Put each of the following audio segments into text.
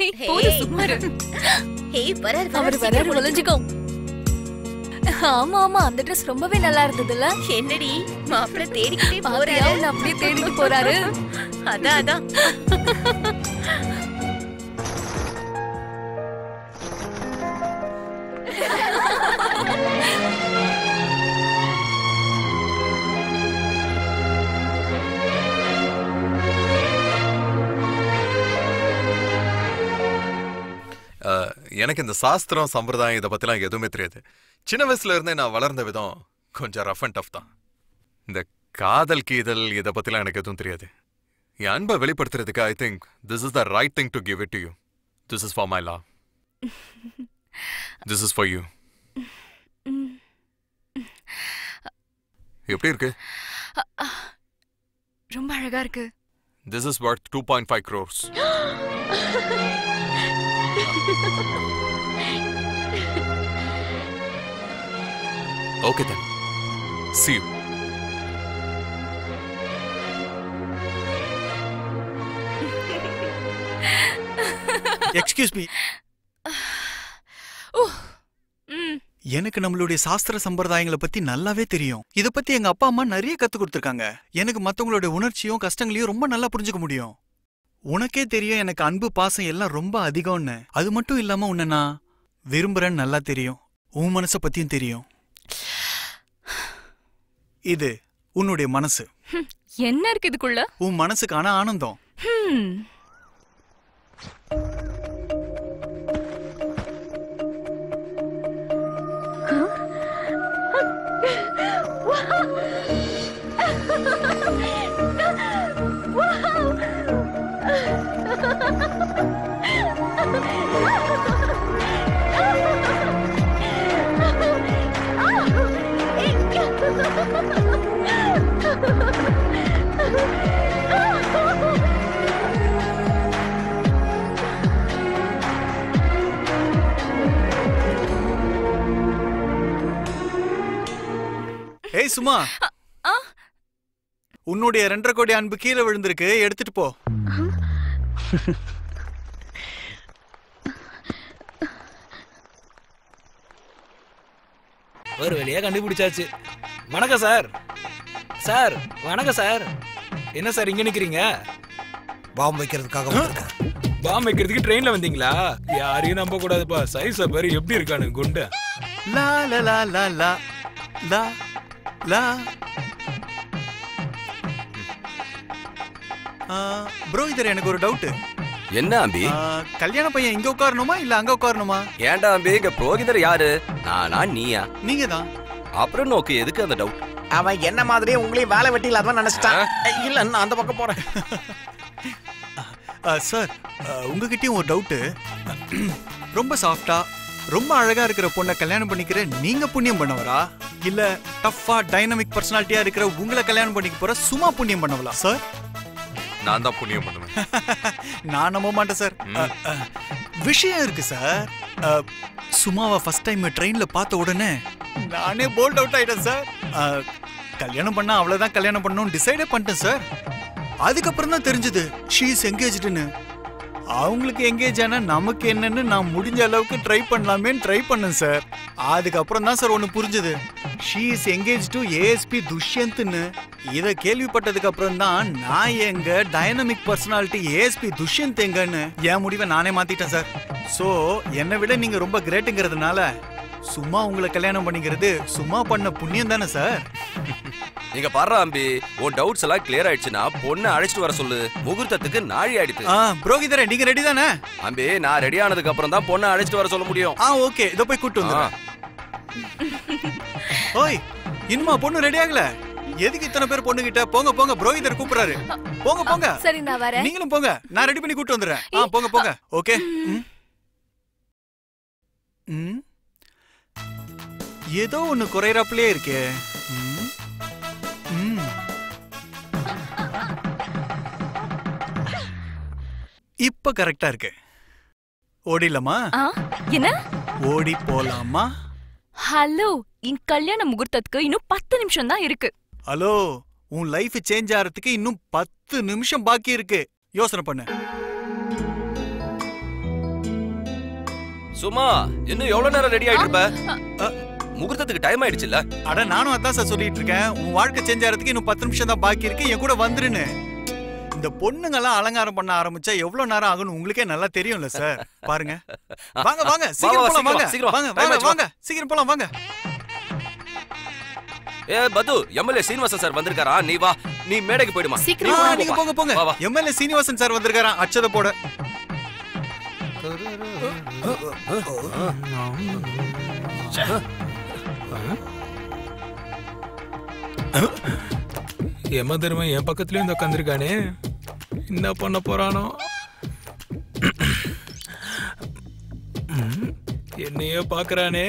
போதும் சும்மா இரு. ஹேய் வராரு அவர் வராரு ஒளிஞ்சுக்கோ ஆமா ஆமா அந்த ட்ரெஸ் ரொம்பவே நல்லா இருந்ததுல்ல என்னடி மாப்பிள்ள தேடிக்கிட்டே பாத்தியா போறாரு உன்னை அப்படியே தேடிட்டு போறாரு அதான் அதான் அஹ், எனக்கு இந்த சாஸ்திரம் சம்பிரதாயம் இதை பத்திலாம் எதுவுமே தெரியாது சின்ன வயசுல இருந்தே நான் வளர்ந்த விதம் கொஞ்சம் ரஃப் அண்ட் டஃப் தான் இந்த காதல் கீதல் இதை பத்திலாம் எனக்கு எதுவும் தெரியாது என் அன்பை வெளிப்படுத்துறதுக்கு I think this is the right thing to give it to you this is for my love this is for you எப்படி இருக்கு ரொம்ப அழகா இருக்கு this is worth two point five crores okay then see you excuse me hmm எனக்கு நம்மளுடைய சாஸ்திர சம்பிரதாயங்களை பத்தி நல்லாவே தெரியும் இத பத்தி எங்க அப்பா அம்மா நிறைய கத்து கொடுத்துருக்காங்க எனக்கு மத்தவங்களுடைய உணர்ச்சியும் கஷ்டங்களையும் ரொம்ப நல்லா புரிஞ்சுக்க முடியும் உனக்கே தெரியும் எனக்கு அன்பு பாசம் எல்லாம் ரொம்ப அதிகம்னு அது மட்டும் இல்லாம உன்னை நான் விரும்புறேன்னு நல்லா தெரியும் உன் மனச பத்தியும் தெரியும் இது உன்னுடைய மனசு என்ன இருக்கு இதுக்குள்ள உன் மனசுக்கான ஆனந்தம் ஹம் ஏய் சுமா ஆ உன்னுடைய ரெண்டரை கோடி அன்பு கீழே விழுந்திருக்கு எடுத்துட்டு போ ஒரு வழியா கண்டுபிடிச்சாச்சு வணக்கம் சார் சார் வணக்கம் சார் என்ன சார் இங்க நிக்கிறீங்க பாம்பு வைக்கிறதுக்காக வந்திருக்கேன் பாம் வைக்கிறதுக்கு ட்ரெயின்ல வந்தீங்களா யாரையும் நம்ப கூடாதுப்பா சைஸ பாரு எப்படி இருக்கானு குண்டு லா லா லா லா லா லா லா ப்ரோ இதர் எனக்கு ஒரு டவுட் என்ன அம்பி கல்யாண பையன் இங்க உட்காரணுமா இல்ல அங்க உட்காரணுமா ஏன்டா அம்பி இங்க புரோகிதர் யாரு நானா நீயா நீங்க தான் அப்புறம் நோக்கு எதுக்கு அந்த டவுட் அவன் என்ன மாதிரியே உங்களையும் வேலை வெட்டி இல்லாதவன் நினைச்சிட்டான் இல்ல நான் அந்த பக்கம் போறேன் சார் உங்ககிட்டயும் ஒரு டவுட்டு ரொம்ப சாஃப்டா ரொம்ப அழகா இருக்கிற பொண்ணை கல்யாணம் பண்ணிக்கிற நீங்க புண்ணியம் பண்ணவரா இல்ல டஃபா டைனமிக் பர்சனாலிட்டியா இருக்கிற உங்களை கல்யாணம் பண்ணிக்க போற சும்மா புண்ணியம் பண்ணவளா சார் நான் தான் புண்ணியம் பண்ணுவேன் நான் நம்ப மாட்டேன் சார் அ, அ, விஷயம் இருக்கு சார் அ, சுமாவை ஃபர்ஸ்ட் டைம் ட்ரெயின்ல பார்த்த உடனே நானே போல்ட் அவுட் ஆயிட்டேன் சார் அ, கல்யாணம் பண்ணா அவ்வளவுதான் கல்யாணம் பண்ணணும்னு டிசைடே பண்ணிட்டேன் சார் அதுக்கப்புறம் தான் தெரிஞ்சது ஷீ இஸ் எங்கேஜ்டுன்னு அவங்களுக்கு எங்கேஜ் ஆனா நமக்கு என்னன்னு நான் முடிஞ்ச அளவுக்கு ட்ரை பண்ணலாமேன்னு ட்ரை பண்ணேன் சார் அதுக்கப்புறம் தான் சார் ஒன்று புரிஞ்சது she is engage to ASP துஷ்யந்த்னு இதை கேள்விப்பட்டதுக்கு அப்புறம் தான் நான் எங்க டைனமிக் பர்சனாலிட்டி ஏஎஸ்பி துஷ்யந்த் எங்கன்னு என் முடிவை நானே மாத்திட்டேன் சார் ஸோ என்னை விட நீங்க ரொம்ப கிரேட்டுங்கிறதுனால சும்மா உங்களை கல்யாணம் பண்ணிக்கிறது சும்மா பண்ண புண்ணியம் தானே சார் நீங்க பாடுற அம்பி உன் டவுட்ஸ் எல்லாம் கிளியர் ஆயிடுச்சுன்னா பொண்ணை அழைச்சிட்டு வர சொல்லு முகூர்த்தத்துக்கு நாழி ஆயிடுத்து ஆ புரோகிதரே நீங்க ரெடி தானே அம்பி நான் ரெடி ஆனதுக்கு அப்புறம் தான் பொண்ணை அழைச்சிட்டு வர சொல்ல முடியும் ஆ ஓகே இதோ போய் கூட்டு ஆ, வந்து ஓய் இன்னுமா பொண்ணு ரெடி ஆகல எதுக்கு இத்தனை பேர் பொண்ணு கிட்ட போங்க போங்க புரோகிதர் கூப்பிடுறாரு போங்க போங்க சரி நான் வரேன் நீங்களும் போங்க நான் ரெடி பண்ணி கூட்டு வந்துடுறேன் ஆ போங்க போங்க ஓகே ம். ம். ஏதோ ஒண்ணு குறையறாப்புலயே இருக்கே ம். ம். இப்ப கரெக்டா இருக்கு ஓடிடலாமா ஆ என்ன ஓடி போலாமா ஹலோ என் கல்யாண முகூர்த்தத்துக்கு இன்னும் பத்து நிமிஷம் தான் இருக்கு ஹலோ உன் லைஃப் சேஞ்ச் ஆகிறதுக்கு இன்னும் பத்து நிமிஷம் பாக்கி இருக்கு யோசனை பண்ணு சும்மா இன்னும் எவ்வளவு நேரம் ரெடி ஆயிட்டு இருப்ப முகூர்த்தத்துக்கு டைம் ஆயிடுச்சுல்ல அட நானும் அதான் சார் சொல்லிட்டு இருக்கேன் உன் வாழ்க்கை சேஞ்ச் ஆகிறதுக்கு இன்னும் பத்து நிமிஷம் தான் பாக்கி இருக்கு என் கூட வந்துருன்னு இந்த பொண்ணுங்கெல்லாம் அலங்காரம் பண்ண ஆரம்பிச்சா எவ்வளவு நேரம் ஆகும்னு உங்களுக்கே நல்லா தெரியும்ல சார் பாருங்க வாங்க வாங்க சீக்கிரம் வா, போலாம் வாங்க சீக்கிரம் வா, வாங்க time வாங்க ஆச்சு, வா. வாங்க சீக்கிரம் போலாம் வாங்க ஏ பது எம்எல்ஏ சீனிவாசன் சார் வந்திருக்காரா நீ வா நீ மேடைக்கு போயிடுமா நீ சீக்கிரம் கூட ஆ, நீங்க போ. போங்க போங்க வா, வா. எம்எல்ஏ சீனிவாசன் சார் வந்திருக்காராம் அச்சத போட எம தருமன் என் பக்கத்துலயும் வந்து உட்காந்துருக்கானே என்ன பண்ண போறானோ ம், என்னையே பாக்குறானே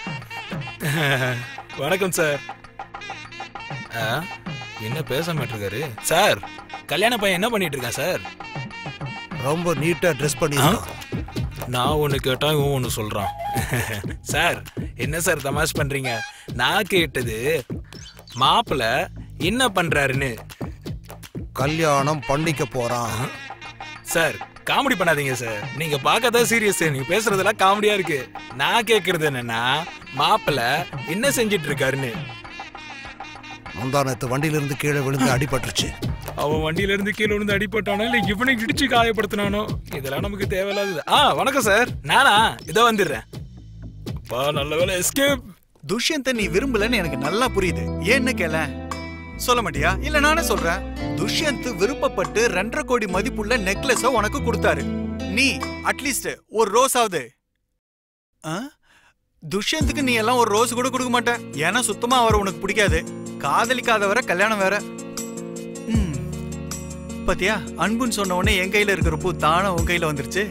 வணக்கம் சார் ஆ, என்ன பேச மாட்டிருக்காரு சார் கல்யாண பையன் என்ன பண்ணிட்டு இருக்கான் சார் ரொம்ப நீட்டா ட்ரெஸ் பண்ணி நான் ஒன்று கேட்டா இவன் ஒன்று சொல்றான் சார் என்ன சார் தமாஷ் பண்றீங்க நான் கேட்டது மாப்பிள்ள என்ன பண்றாருன்னு கல்யாணம் பண்ணிக்க போறான் சார் காமெடி பண்ணாதீங்க சார் நீங்க பார்க்கதான் சீரியஸ் நீங்க பேசுறதெல்லாம் காமெடியா இருக்கு நான் கேக்குறது என்னன்னா மாப்பிள்ள என்ன செஞ்சிட்டு இருக்காருன்னு முந்தானத்து வண்டியில இருந்து கீழே விழுந்து அடிபட்டுருச்சு அவன் வண்டியில இருந்து கீழே விழுந்து அடிபட்டானோ இல்ல இவனை இடிச்சு காயப்படுத்தினானோ இதெல்லாம் நமக்கு தேவையில்லாதது ஆ வணக்கம் சார் நானா இதோ வந்துடுறேன் அப்பா நல்ல வேலை எஸ்கேப் துஷ்யந்த நீ விரும்பலன்னு எனக்கு நல்லா புரியுது ஏன்னு கேள சொல்ல மாட்டியா இல்ல நானே சொல்றேன் துஷ்யந்த் விருப்பப்பட்டு ரெண்டரை கோடி மதிப்புள்ள நெக்லஸ உனக்கு கொடுத்தாரு நீ அட்லீஸ்ட் ஒரு ரோஸ் ஆகுது துஷ்யந்துக்கு நீ எல்லாம் ஒரு ரோஸ் கூட கொடுக்க மாட்ட ஏன்னா சுத்தமா அவர் உனக்கு பிடிக்காது காதலிக்காதவரை கல்யாணம் வேற ம். பாத்தியா அன்புன்னு சொன்ன உடனே என் கையில இருக்கிற பூ தானே உன் கையில வந்துருச்சு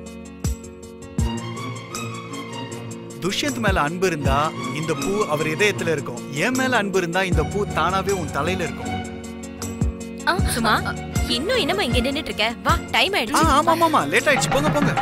துஷ்யந்த் மேல அன்பு இருந்தா இந்த பூ அவர் இதயத்துல இருக்கும் என் மேல அன்பு இருந்தா இந்த பூ தானாவே உன் தலையில இருக்கும் ஆ, சுமா இன்னும் என்னமா இங்க நின்னுட்டு இருக்க வா டைம் ஆ, ஆயிடுச்சு ஆமா ஆமா ஆமா லேட் ஆயிடுச்சு போங்க போங்க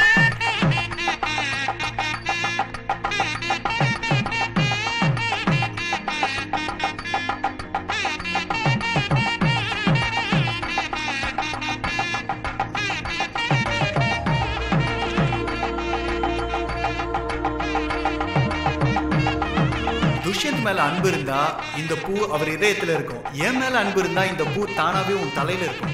துஷ்யந்த் மேல அன்பு இருந்தா இந்த பூ அவர் இதயத்துல இருக்கும் என் மேல அன்பு இருந்தா இந்த பூ தானாவே உன் தலையில இருக்கும்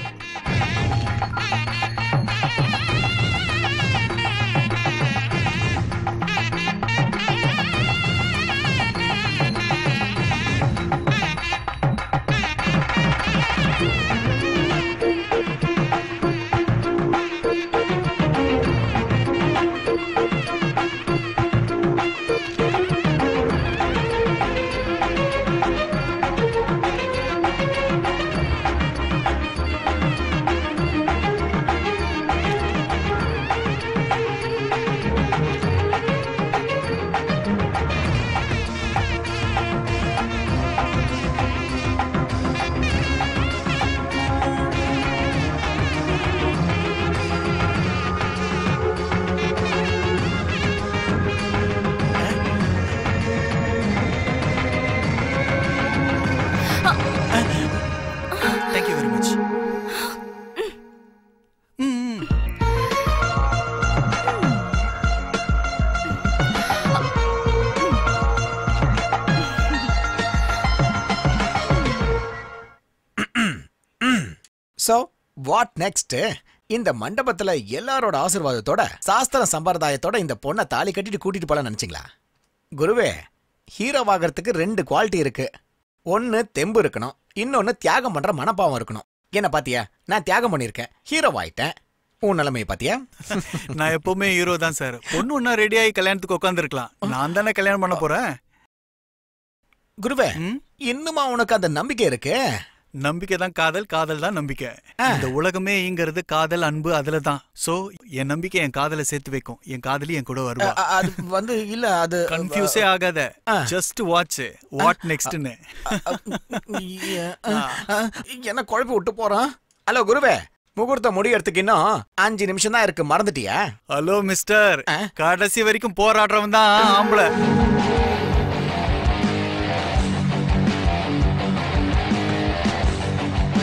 thank you very much so what next இந்த மண்டபத்துல எல்லாரோட ஆசீர்வாதத்தோட சாஸ்திர சம்பிரதாயத்தோட இந்த பொண்ணை தாலி கட்டிட்டு கூட்டிட்டு போலாம் நினைச்சீங்களா குருவே ஹீரோவாகிறதுக்கு ரெண்டு குவாலிட்டி இருக்கு ஒன்னு தெம்பு இருக்கணும் இன்னொன்னு தியாகம் பண்ற மனப்பாவம் இருக்கணும் என்ன பாத்தியா நான் தியாகம் பண்ணிருக்கேன் ஹீரோ ஆயிட்டேன் உன் நிலைமையை பாத்தியா நான் எப்பவுமே ஹீரோ தான் சார் பொண்ணு ஒன்னா ரெடி ஆகி கல்யாணத்துக்கு உட்காந்துருக்கலாம் நான் தானே கல்யாணம் பண்ண போறேன் குருவே ம்? இன்னுமா உனக்கு அந்த நம்பிக்கை இருக்கு நம்பிக்கை தான் காதல் காதல் தான் நம்பிக்கை இந்த உலகமே இங்கிறது காதல் அன்பு அதுல தான் சோ என் நம்பிக்கை என் காதலை சேர்த்து வைக்கும் என் காதலி என் கூட வருவா அ- அது வந்து இல்ல அது கன்ஃபியூஸே ஆகாத ஆ. ஜஸ்ட் வாட்ச் வாட் நெக்ஸ்ட்னு என்ன குழப்பி விட்டு போறான் ஹலோ குருவே முகூர்த்தம் முடியறதுக்கு இன்னும் அஞ்சு நிமிஷம் தான் இருக்கு மறந்துட்டியா ஹலோ மிஸ்டர் ஆ? கடைசி வரைக்கும் போராடுறவன் தான் ஆம்பளை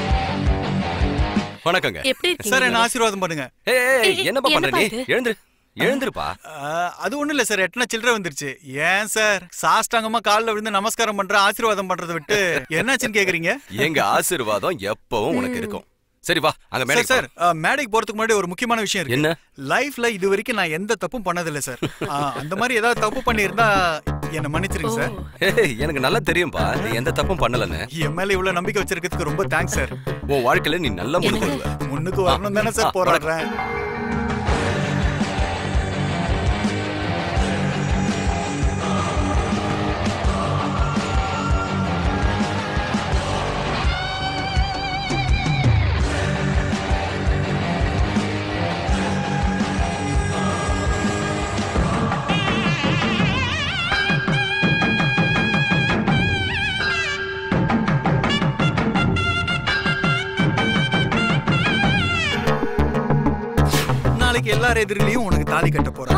வணக்கங்க எப்படி சார் என்ன இருக்கீங்க ஆசீர்வாதம் பண்ணுங்க ஏய், ஏய், ஏய், என்னப்பா பண்ற என்னப்பா நீ இது? எழுந்துரு எழுந்திருப்பா அஹ், அது ஒண்ணும் இல்ல சார் எட்டனா சில்லற வந்துருச்சு ஏன் சார் சாஷ்டாங்கமா கால்ல விழுந்து நமஸ்காரம் பண்ற ஆசீர்வாதம் பண்றதை விட்டு என்னாச்சுன்னு கேக்குறீங்க எங்க ஆசீர்வாதம் எப்பவும் உனக்கு இருக்கும் சரி வா அங்க சார் மேடைக்கு சார் அஹ், மேடைக்கு போறதுக்கு முன்னாடி ஒரு முக்கியமான விஷயம் இருக்கு என்ன லைஃப்ல இது வரைக்கும் நான் எந்த தப்பும் பண்ணதில்ல சார் அஹ், அந்த மாதிரி ஏதாவது தப்பு பண்ணியிருந்தா என்ன மன்னிச்சிருங்க சார் ஏய், எனக்கு நல்லா தெரியும்பா நீ எந்த தப்பும் பண்ணலன்னு என் மேல இவ்வளவு நம்பிக்கை வச்சிருக்கிறதுக்கு ரொம்ப தேங்க்ஸ் சார் உன் வாழ்க்கையில நீ நல்லா முன்னுக்கு வருவ முன்னுக்கு வரணும் தானே சார் போராடுறேன் நாளைக்கு எல்லார் எதிரிலையும் உனக்கு தாலி கட்ட போறேன்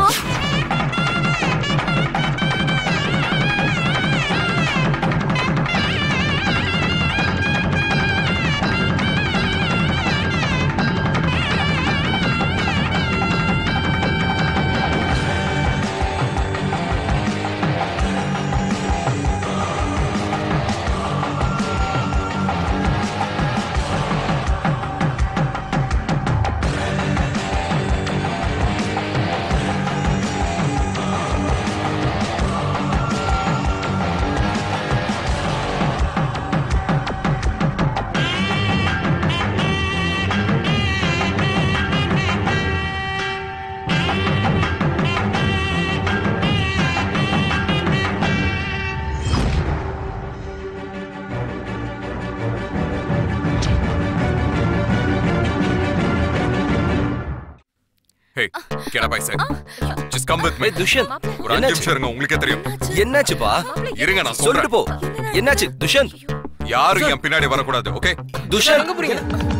ஹே கேடா பாய் sir just come with me ஏய் துஷ்யந்த் ஒரு அஞ்சு நிமிஷம் இருங்க உங்களுக்கே தெரியும் என்னாச்சுப்பா இருங்க நான் சொல்லிட்டு சொல்றேன் போ என்னாச்சு துஷ்யந்த் யாரும் என் பின்னாடி வரக்கூடாது ஓகே துஷ்யந்த்